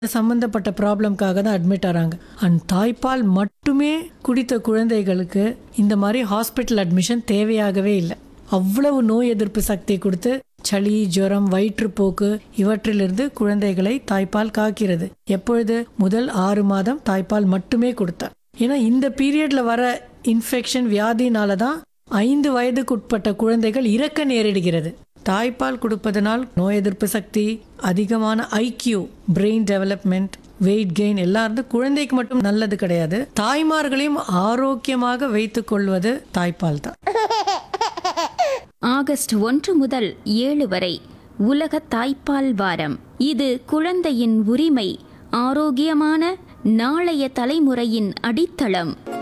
சம்பந்தப்பட்ட ப்ராப்ளம்காக தான் admit ஆறாங்க and தாய்ப்பால் மட்டுமே குடித்த குழந்தைகளுக்கு இந்த மாதிரி ஹாஸ்பிட்டல் அட்மிஷன் தேவையாகவே இல்லை அவ்வளவு நோய் எதிர்ப்பு சக்தி கொடுத்து சளி ஜுரம் வயிற்றுப்போக்கு இவற்றிலிருந்து குழந்தைகளை தாய்ப்பால் காக்கிறது எப்பொழுது முதல் ஆறு மாதம் தாய்ப்பால் மட்டுமே கொடுத்தார் ஏன்னா இந்த பீரியட்ல வர இன்ஃபெக்ஷன் வியாதினால தான் ஐந்து வயதுக்குட்பட்ட குழந்தைகள் இறக்க நேரிடுகிறது தாய்ப்பால் கொடுப்பதனால் நோய் எதிர்ப்பு சக்தி அதிகமான IQ brain development weight gain எல்லாம் இருந்து குழந்தைக்கு மட்டும் நல்லது கிடையாது தாய்மார்களையும் ஆரோக்கியமாக வைத்துக் கொள்வது தாய்ப்பால் தான் ஆகஸ்ட் ஒன்று முதல் ஏழு வரை உலக தாய்ப்பால் வாரம் இது குழந்தையின் உரிமை ஆரோக்கியமான நாளைய தலைமுறையின் அடித்தளம்